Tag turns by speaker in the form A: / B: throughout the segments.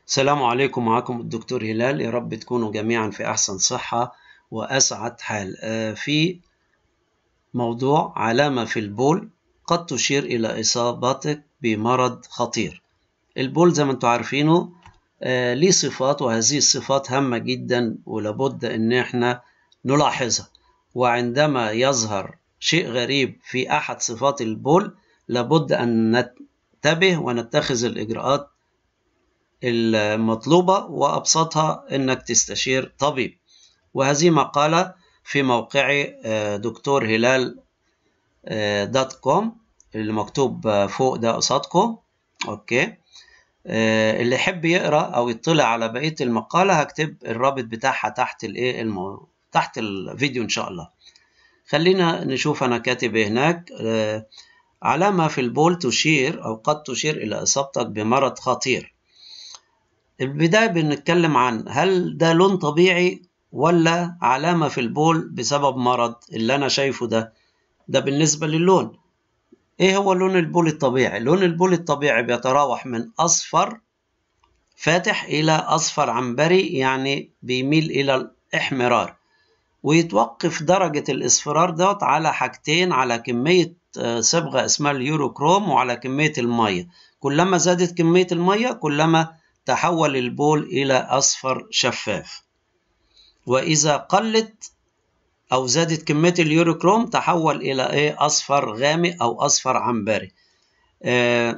A: السلام عليكم معكم الدكتور هلال يا رب تكونوا جميعا في أحسن صحة وأسعد حال في موضوع علامة في البول قد تشير إلى إصابتك بمرض خطير البول زي ما انتم عارفينه ليه صفات وهذه الصفات هامة جدا ولابد ان احنا نلاحظها وعندما يظهر شيء غريب في أحد صفات البول لابد أن ننتبه ونتخذ الإجراءات المطلوبة وأبسطها أنك تستشير طبيب وهذه مقالة في موقعي دكتور هلال دوت كوم اللي مكتوب فوق ده قصادكم أوكي اللي يحب يقرأ أو يطلع على بقية المقالة هكتب الرابط بتاعها تحت الإيه المو... تحت الفيديو إن شاء الله خلينا نشوف أنا كاتب إيه هناك علامة في البول تشير أو قد تشير إلى إصابتك بمرض خطير البداية بنتكلم عن هل ده لون طبيعي ولا علامة في البول بسبب مرض اللي أنا شايفه ده ده بالنسبة للون إيه هو لون البول الطبيعي؟ لون البول الطبيعي بيتراوح من أصفر فاتح إلى أصفر عنبري يعني بيميل إلى الإحمرار ويتوقف درجة الإصفرار دوت على حاجتين على كمية صبغة اسمها اليوروكروم وعلى كمية المية كلما زادت كمية المية كلما تحول البول إلى أصفر شفاف وإذا قلت أو زادت كمية اليوروكروم تحول إلى إيه أصفر غامق أو أصفر عنبري آه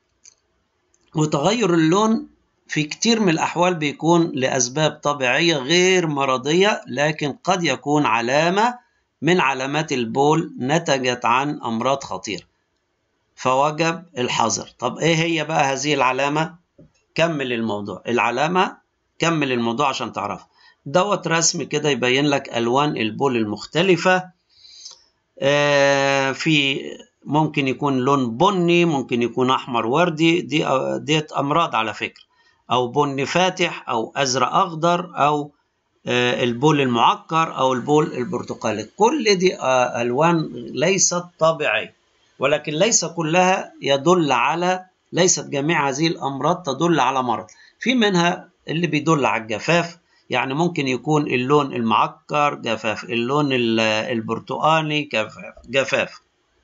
A: وتغير اللون في كتير من الأحوال بيكون لأسباب طبيعية غير مرضية لكن قد يكون علامة من علامات البول نتجت عن أمراض خطيرة فوجب الحذر طب إيه هي بقى هذه العلامة؟ كمل الموضوع العلامة كمل الموضوع عشان تعرف دوت رسم كده يبين لك ألوان البول المختلفة آه في ممكن يكون لون بني ممكن يكون أحمر وردي دي ديت أمراض على فكرة أو بني فاتح أو أزرق أخضر أو آه البول المعكر أو البول البرتقالي كل دي آه ألوان ليست طبيعية ولكن ليس كلها يدل على ليست جميع هذه الأمراض تدل على مرض في منها اللي بيدل على الجفاف يعني ممكن يكون اللون المعكر جفاف اللون البرتقاني جفاف, جفاف.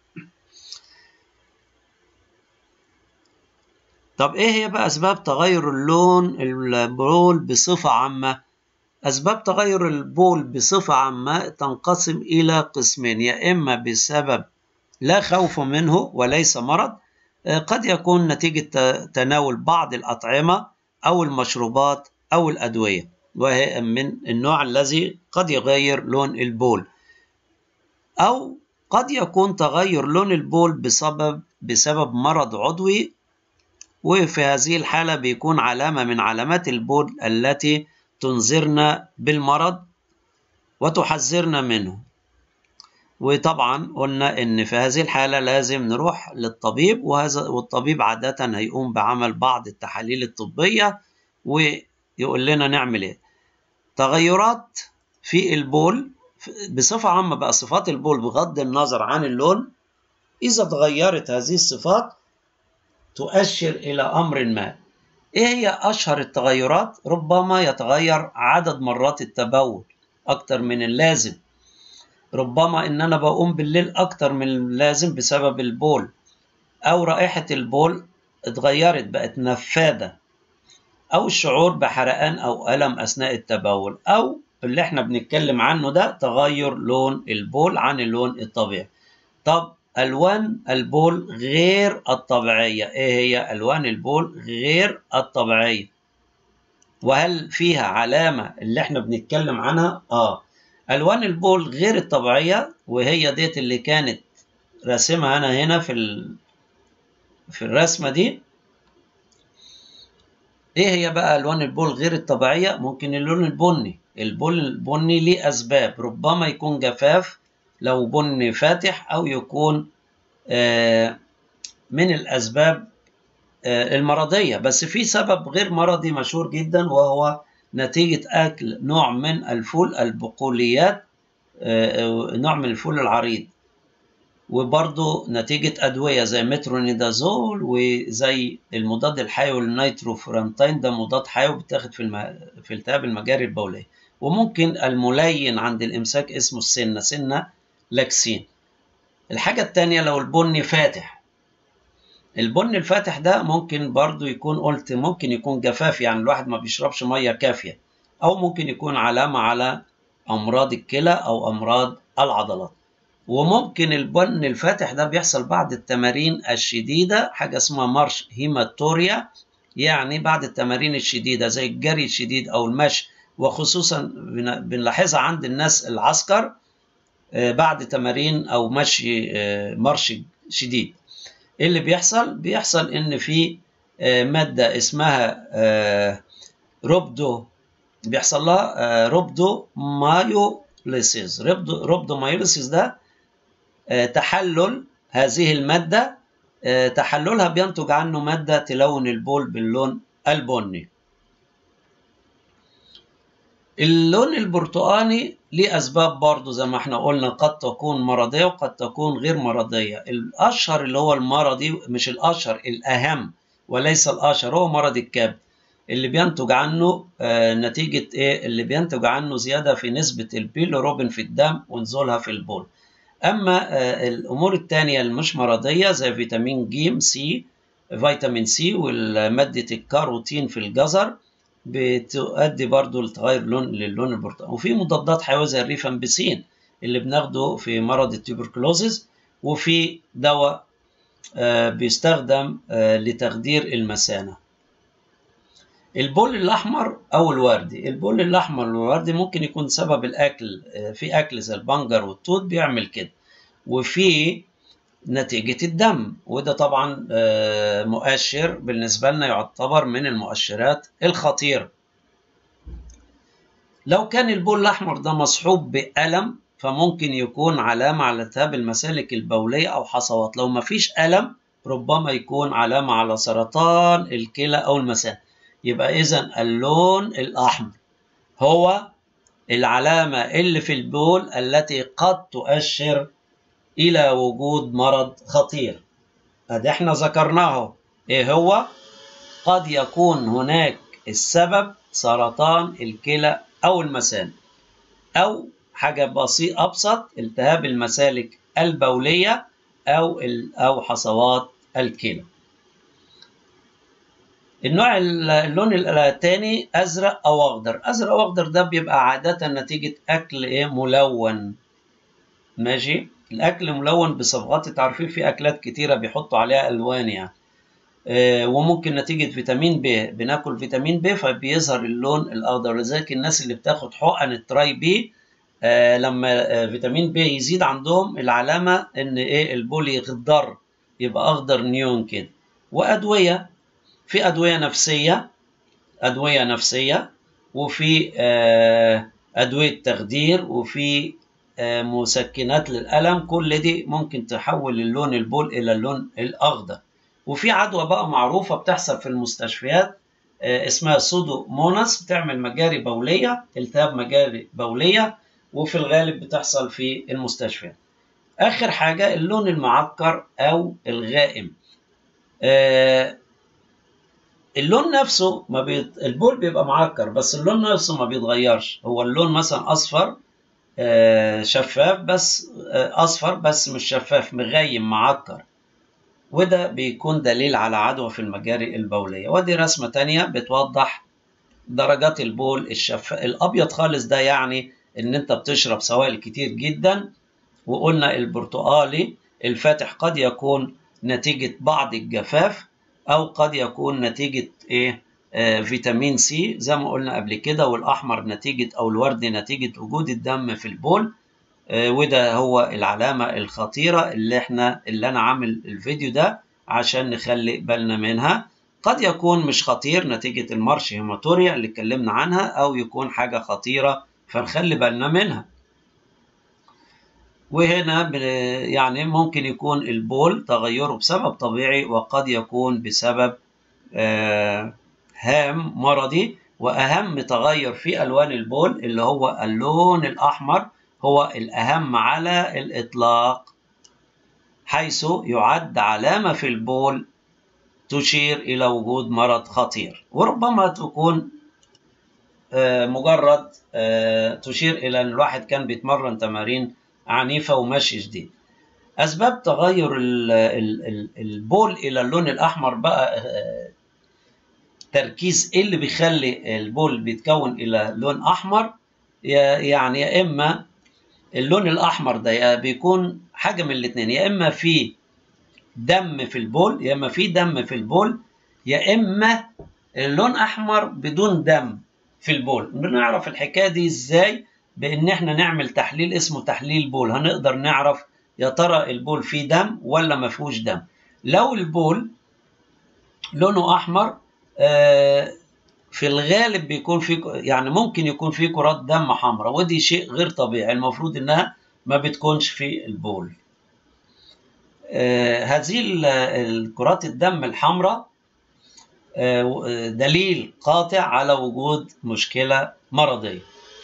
A: طب ايه هي بقى اسباب تغير اللون البول بصفة عامة اسباب تغير البول بصفة عامة تنقسم الى قسمين يا اما بسبب لا خوف منه وليس مرض قد يكون نتيجة تناول بعض الأطعمة أو المشروبات أو الأدوية وهي من النوع الذي قد يغير لون البول أو قد يكون تغير لون البول بسبب بسبب مرض عضوي وفي هذه الحالة بيكون علامة من علامات البول التي تنذرنا بالمرض وتحذرنا منه وطبعا قلنا ان في هذه الحالة لازم نروح للطبيب وهذا والطبيب عادة هيقوم بعمل بعض التحاليل الطبية ويقول لنا نعمل ايه تغيرات في البول بصفة عامة بقى صفات البول بغض النظر عن اللون إذا تغيرت هذه الصفات تؤشر إلى أمر ما إيه هي أشهر التغيرات؟ ربما يتغير عدد مرات التبول أكتر من اللازم ربما ان انا بقوم بالليل اكتر من اللازم بسبب البول او رائحة البول اتغيرت بقت نفاذة او الشعور بحرقان او الم اثناء التبول او اللي احنا بنتكلم عنه ده تغير لون البول عن اللون الطبيعي طب الوان البول غير الطبيعية ايه هي الوان البول غير الطبيعية وهل فيها علامة اللي احنا بنتكلم عنها اه الوان البول غير الطبيعيه وهي ديت اللي كانت راسمها انا هنا في ال... في الرسمه دي ايه هي بقى الوان البول غير الطبيعيه ممكن اللون البني البول البني ليه اسباب ربما يكون جفاف لو بني فاتح او يكون آه من الاسباب آه المرضيه بس في سبب غير مرضي مشهور جدا وهو نتيجة أكل نوع من الفول البقوليات نوع من الفول العريض وبرضه نتيجة أدوية زي مترونيدازول وزي المضاد الحيوي النيتروفرانتين ده مضاد حيوي بيتاخد في الم... في التهاب المجاري البولية وممكن الملين عند الإمساك اسمه السنة سنة لاكسين الحاجة التانية لو البني فاتح البن الفاتح ده ممكن برضو يكون قلت ممكن يكون جفاف يعني الواحد ما بيشربش مية كافية أو ممكن يكون علامة على أمراض الكلى أو أمراض العضلات وممكن البن الفاتح ده بيحصل بعد التمارين الشديدة حاجة اسمها مارش هيماتوريا يعني بعد التمارين الشديدة زي الجري الشديد أو المشي وخصوصا بنلاحظها عند الناس العسكر بعد تمارين أو مشي مارش شديد ايه اللي بيحصل بيحصل ان في ماده اسمها روبدو بيحصل لها روبدو مايوليسيس روبدو روبدو مايوليسيس ده تحلل هذه الماده تحللها بينتج عنه ماده تلون البول باللون البني اللون البرتقاني ليه اسباب برضه زي ما احنا قلنا قد تكون مرضيه وقد تكون غير مرضيه الاشهر اللي هو المرضي مش الاشهر الاهم وليس الاشهر هو مرض الكبد اللي بينتج عنه آه نتيجه ايه اللي بينتج عنه زياده في نسبه البيلوروبين في الدم ونزولها في البول اما آه الامور الثانيه اللي مش مرضيه زي فيتامين ج سي فيتامين سي وماده الكاروتين في الجزر بتؤدي برضو لتغير لون للون البرتقالي وفي مضادات حيويه زي الريفامبيسين اللي بناخده في مرض التوبركلوزيس وفي دواء بيستخدم لتخدير المثانه البول الاحمر او الوردي البول الاحمر والوردي ممكن يكون سبب الاكل في اكل زي البنجر والتوت بيعمل كده وفي نتيجة الدم وده طبعا مؤشر بالنسبة لنا يعتبر من المؤشرات الخطيرة لو كان البول الأحمر ده مصحوب بألم فممكن يكون علامة على التهاب المسالك البولية أو حصوات لو مفيش ألم ربما يكون علامة على سرطان الكلى أو المثانة يبقى إذا اللون الأحمر هو العلامة اللي في البول التي قد تؤشر إلى وجود مرض خطير أدي احنا ذكرناه إيه هو؟ قد يكون هناك السبب سرطان الكلى أو المثانة أو حاجة بسيطة أبسط التهاب المسالك البولية أو أو حصوات الكلى. النوع اللون الثاني أزرق أو أخضر، أزرق أو أخضر ده بيبقى عادة نتيجة أكل إيه ملون. ماشي؟ الاكل ملون بصبغات انتوا عارفين في اكلات كتيره بيحطوا عليها الوان يعني آه وممكن نتيجه فيتامين ب بناكل فيتامين ب فبيظهر اللون الاخضر لذلك الناس اللي بتاخد حقن التراي بي آه لما آه فيتامين ب يزيد عندهم العلامه ان ايه البول يخضر يبقى اخضر نيون كده وادويه في ادويه نفسيه ادويه نفسيه وفي ادويه تخدير وفي مسكنات للألم كل دي ممكن تحول اللون البول إلى اللون الأخضر وفي عدوى بقى معروفة بتحصل في المستشفيات اسمها سودو موناس بتعمل مجاري بولية التهاب مجاري بولية وفي الغالب بتحصل في المستشفيات آخر حاجة اللون المعكر أو الغائم اللون نفسه ما بيت... البول بيبقى معكر بس اللون نفسه ما بيتغيرش هو اللون مثلا أصفر شفاف بس اصفر بس مش شفاف مغيم معكر وده بيكون دليل على عدوى في المجاري البولية ودي رسمة تانية بتوضح درجات البول الشفاف الأبيض خالص ده يعني إن أنت بتشرب سوائل كتير جدا وقلنا البرتقالي الفاتح قد يكون نتيجة بعض الجفاف أو قد يكون نتيجة إيه آه فيتامين سي زي ما قلنا قبل كده والاحمر نتيجه او الوردي نتيجه وجود الدم في البول آه وده هو العلامه الخطيره اللي احنا اللي انا عامل الفيديو ده عشان نخلي بالنا منها قد يكون مش خطير نتيجه المارش هيماتوريا اللي اتكلمنا عنها او يكون حاجه خطيره فنخلي بالنا منها وهنا يعني ممكن يكون البول تغيره بسبب طبيعي وقد يكون بسبب آه هام مرضي واهم تغير في الوان البول اللي هو اللون الاحمر هو الاهم على الاطلاق حيث يعد علامة في البول تشير إلى وجود مرض خطير وربما تكون مجرد تشير إلى أن الواحد كان بيتمرن تمارين عنيفة ومشي شديد أسباب تغير البول إلى اللون الأحمر بقى تركيز إيه اللي بيخلي البول بيتكون إلى لون أحمر يعني يا إما اللون الأحمر ده يا بيكون حاجة من الاتنين يا إما في دم في البول يا إما في دم في البول يا إما اللون أحمر بدون دم في البول بنعرف الحكاية دي إزاي بإن إحنا نعمل تحليل اسمه تحليل بول هنقدر نعرف يا ترى البول فيه دم ولا ما فيهوش دم لو البول لونه أحمر آه في الغالب بيكون في يعني ممكن يكون في كرات دم حمراء ودي شيء غير طبيعي المفروض انها ما بتكونش في البول آه هذه الكرات الدم الحمراء آه دليل قاطع على وجود مشكلة مرضية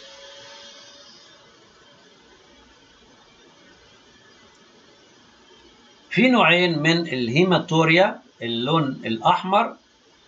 A: في نوعين من الهيماتوريا اللون الأحمر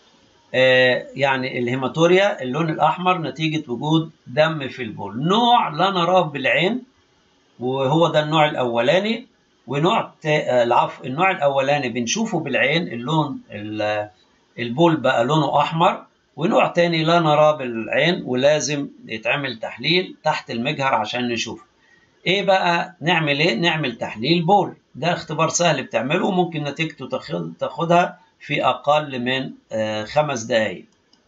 A: يعني الهيماتوريا اللون الأحمر نتيجة وجود دم في البول نوع لا نراه بالعين وهو ده النوع الأولاني ونوع العفو النوع الأولاني بنشوفه بالعين اللون البول بقى لونه أحمر ونوع تاني لا نراه بالعين ولازم يتعمل تحليل تحت المجهر عشان نشوفه ايه بقى نعمل ايه نعمل تحليل بول ده اختبار سهل بتعمله وممكن نتيجته تاخدها في أقل من خمس دقايق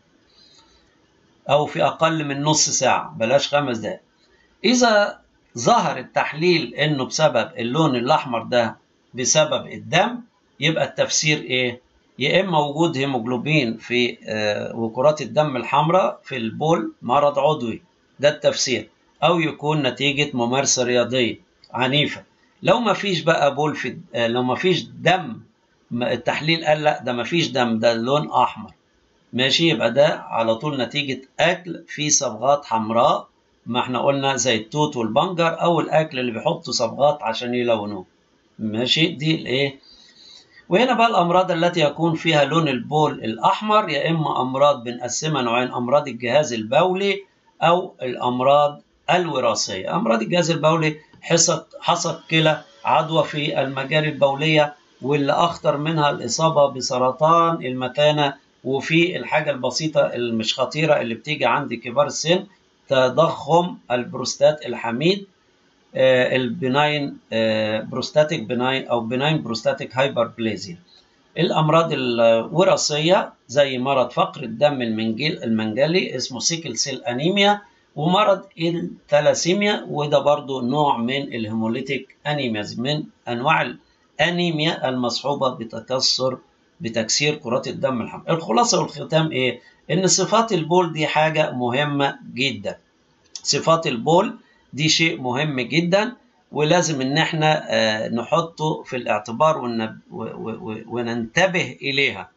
A: أو في أقل من نص ساعة بلاش خمس دقايق إذا ظهر التحليل إنه بسبب اللون الأحمر ده بسبب الدم يبقى التفسير إيه؟ يا إما وجود هيموجلوبين في وكرات الدم الحمراء في البول مرض عضوي ده التفسير أو يكون نتيجة ممارسة رياضية عنيفة لو ما فيش بقى بول في لو ما فيش دم التحليل قال لا ده مفيش دم ده لون احمر ماشي يبقى ده على طول نتيجة اكل فيه صبغات حمراء ما احنا قلنا زي التوت والبنجر او الاكل اللي بيحطوا صبغات عشان يلونوه ماشي دي الايه وهنا بقى الامراض التي يكون فيها لون البول الاحمر يا اما امراض بنقسمها نوعين امراض الجهاز البولي او الامراض الوراثيه امراض الجهاز البولي حصة حصد كلى عدوى في المجاري البوليه واللي أخطر منها الإصابة بسرطان المثانة وفي الحاجة البسيطة اللي مش خطيرة اللي بتيجي عند كبار السن تضخم البروستات الحميد آه البناين آه بروستاتيك بناين أو بناين بروستاتيك هايبربليزيا الأمراض الوراثية زي مرض فقر الدم المنجل المنجلي اسمه سيكل سيل أنيميا ومرض الثلاسيميا وده برضو نوع من الهيموليتيك أنيمياز من أنواع انيميا المصحوبه بتكسر بتكسير كرات الدم الحمراء الخلاصه والختام ايه ان صفات البول دي حاجه مهمه جدا صفات البول دي شيء مهم جدا ولازم ان احنا آه نحطه في الاعتبار وننتبه اليها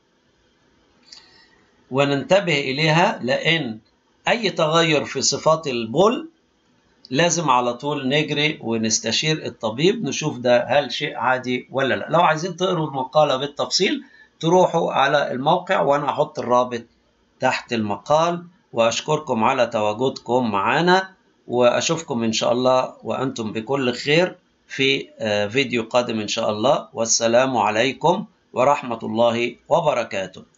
A: وننتبه اليها لان اي تغير في صفات البول لازم على طول نجري ونستشير الطبيب نشوف ده هل شيء عادي ولا لا لو عايزين تقروا المقالة بالتفصيل تروحوا على الموقع وانا احط الرابط تحت المقال واشكركم على تواجدكم معنا واشوفكم ان شاء الله وانتم بكل خير في فيديو قادم ان شاء الله والسلام عليكم ورحمة الله وبركاته